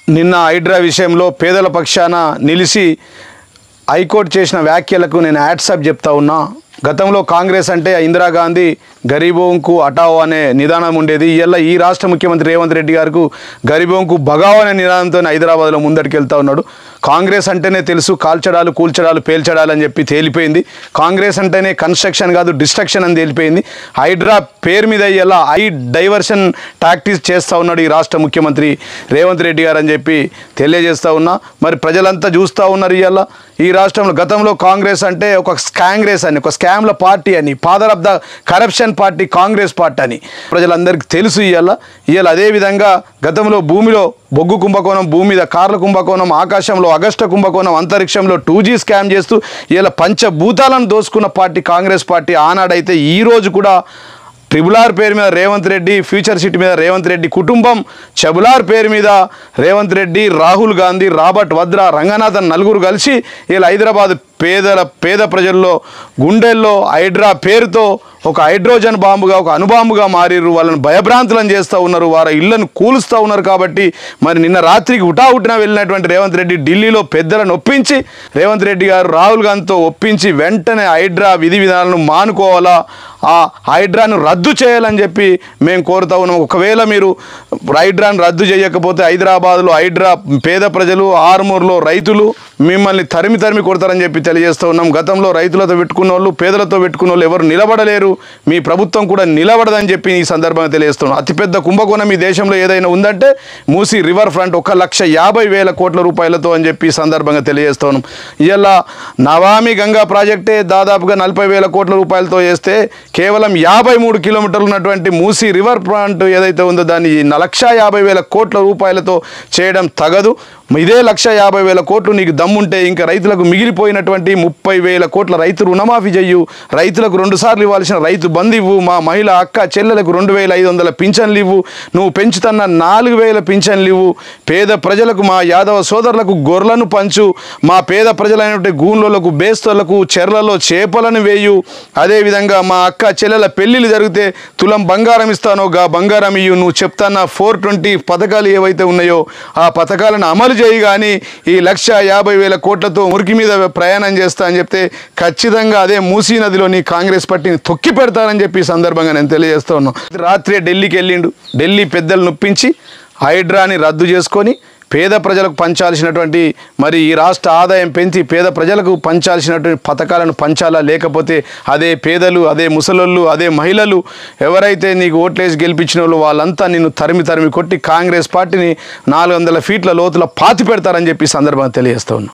నిన్న హైడ్రా విషయంలో పేదల పక్షాన నిలిచి హైకోర్టు చేసిన వ్యాఖ్యలకు నేను యాడ్సప్ చెప్తా ఉన్నా గతంలో కాంగ్రెస్ అంటే ఇందిరాగాంధీ గరీబోంకు అటావో అనే నిదానం ఉండేది ఇవాళ ఈ రాష్ట్ర ముఖ్యమంత్రి రేవంత్ రెడ్డి గారికి గరీబోంకు బగావ్ అనే నిదానంతో హైదరాబాద్లో ముందటికి వెళ్తా ఉన్నాడు కాంగ్రెస్ అంటేనే తెలుసు కాల్చడాలు కూల్చడాలు పేల్చడాలు అని చెప్పి తేలిపోయింది కాంగ్రెస్ అంటేనే కన్స్ట్రక్షన్ కాదు డిస్ట్రక్షన్ అని తేలిపోయింది హైడ్రా పేరు మీద ఇలా ఐ డైవర్షన్ టాక్టిక్స్ చేస్తూ ఉన్నాడు ఈ రాష్ట్ర ముఖ్యమంత్రి రేవంత్ రెడ్డి గారు అని చెప్పి తెలియజేస్తూ ఉన్నా మరి ప్రజలంతా చూస్తూ ఉన్నారు ఇవాళ ఈ రాష్ట్రంలో గతంలో కాంగ్రెస్ అంటే ఒక స్కాంగ్రెస్ అని ఒక స్కామ్ల పార్టీ అని father of the corruption party Congress party అని ప్రజలందరికీ తెలుసు ఇవాళ ఇవాళ అదేవిధంగా గతంలో భూమిలో బొగ్గు కుంభకోణం భూమి మీద కార్ల కుంభకోణం ఆకాశంలో అగస్ట కుంభకోణం అంతరిక్షంలో టూ జీ స్కామ్ చేస్తూ ఇలా పంచభూతాలను దోసుకున్న పార్టీ కాంగ్రెస్ పార్టీ ఆనాడైతే ఈ రోజు కూడా ట్రిబుల్ ఆర్ పేరు మీద రేవంత్ రెడ్డి ఫ్యూచర్ సిటీ మీద రేవంత్ రెడ్డి కుటుంబం చెబులార్ పేరు మీద రేవంత్ రెడ్డి రాహుల్ గాంధీ రాబర్ట్ వద్రా రంగనాథన్ నలుగురు కలిసి ఇలా హైదరాబాద్ పేదల పేద ప్రజల్లో గుండెల్లో హైడ్రా పేరుతో ఒక హైడ్రోజన్ బాంబుగా ఒక అణుబాంబుగా మారిర్రు వాళ్ళని భయభ్రాంతులను చేస్తూ ఉన్నారు వారి ఇళ్లను కూలుస్తూ ఉన్నారు కాబట్టి మరి నిన్న రాత్రికి ఉటావుటిన వెళ్ళినటువంటి రేవంత్ రెడ్డి ఢిల్లీలో పెద్దలను ఒప్పించి రేవంత్ రెడ్డి గారు రాహుల్ గాంధీతో ఒప్పించి వెంటనే హైడ్రా విధి విధానాలను మానుకోవాలా ఆ హైడ్రాను రద్దు చేయాలని చెప్పి మేము కోరుతా ఉన్నాం ఒకవేళ మీరు హైడ్రాను రద్దు చేయకపోతే హైదరాబాద్లో హైడ్రా పేద ప్రజలు ఆర్మూర్లో రైతులు మిమ్మల్ని తరిమి తరిమి కొడతారని చెప్పి తెలియజేస్తూ ఉన్నాం గతంలో రైతులతో పెట్టుకున్న వాళ్ళు పేదలతో పెట్టుకున్న వాళ్ళు ఎవరు నిలబడలేరు మీ ప్రభుత్వం కూడా నిలబడదని చెప్పి ఈ సందర్భంగా తెలియజేస్తున్నాం అతిపెద్ద కుంభకోణం ఈ దేశంలో ఏదైనా ఉందంటే మూసి రివర్ ఫ్రంట్ ఒక లక్ష యాభై వేల కోట్ల రూపాయలతో అని చెప్పి ఈ సందర్భంగా తెలియజేస్తూ ఉన్నాం ఇలా నవామి గంగా ప్రాజెక్టే దాదాపుగా నలభై వేల కోట్ల రూపాయలతో చేస్తే కేవలం యాభై మూడు కిలోమీటర్లు ఉన్నటువంటి మూసి రివర్ ఫ్రంట్ ఏదైతే ఉందో దాన్ని లక్ష యాభై వేల కోట్ల రూపాయలతో చేయడం తగదు ఇదే లక్ష యాభై వేల కోట్లు నీకు దమ్ముంటే ఇంకా రైతులకు మిగిలిపోయినటువంటి ముప్పై వేల కోట్ల రైతు రుణమాఫీ చెయ్యు రైతులకు రెండు సార్లు ఇవ్వాల్సిన రైతు బంధు ఇవ్వు మా మహిళ అక్క చెల్లెలకు రెండు వేల ఐదు వందల పింఛన్లు ఇవ్వు నువ్వు పెంచుతున్న నాలుగు వేల పింఛన్లు ఇవ్వు పేద ప్రజలకు మా యాదవ సోదరులకు గొర్రెలను పంచు మా పేద ప్రజలైనటువంటి గూన్లకు బేస్తోళ్లకు చెర్లలో చేపలను వేయు అదేవిధంగా మా అక్క చెల్లెల పెళ్ళిళ్ళు జరిగితే తులం బంగారం ఇస్తానో గా బంగారం ఇయ్యు నువ్వు చెప్తాన్న ఫోర్ ట్వంటీ పథకాలు ఏవైతే ఉన్నాయో ఆ పథకాలను అమలు చేయి కానీ ఈ లక్ష యాభై వేల కోట్లతో మురికి మీద ప్రయాణం చేస్తా అని చెప్తే ఖచ్చితంగా అదే మూసీ నదిలోని కాంగ్రెస్ పార్టీని తొక్కి పెడతారని చెప్పి ఈ సందర్భంగా నేను తెలియజేస్తా ఉన్నాను రాత్రే ఢిల్లీకి వెళ్ళిండు ఢిల్లీ పెద్దలు నొప్పించి హైడ్రాని రద్దు చేసుకొని పేద ప్రజలకు పంచాల్సినటువంటి మరి ఈ రాష్ట్ర ఆదాయం పెంచి పేద ప్రజలకు పంచాల్సినటువంటి పథకాలను పంచాలా లేకపోతే అదే పేదలు అదే ముసలోళ్ళు అదే మహిళలు ఎవరైతే నీకు ఓట్లేసి గెలిపించిన వాళ్ళు వాళ్ళంతా నిన్ను తరిమి తరిమి కొట్టి కాంగ్రెస్ పార్టీని నాలుగు వందల ఫీట్ల లోతుల పాతి పెడతారని చెప్పి ఈ సందర్భంగా తెలియజేస్తా ఉన్నాను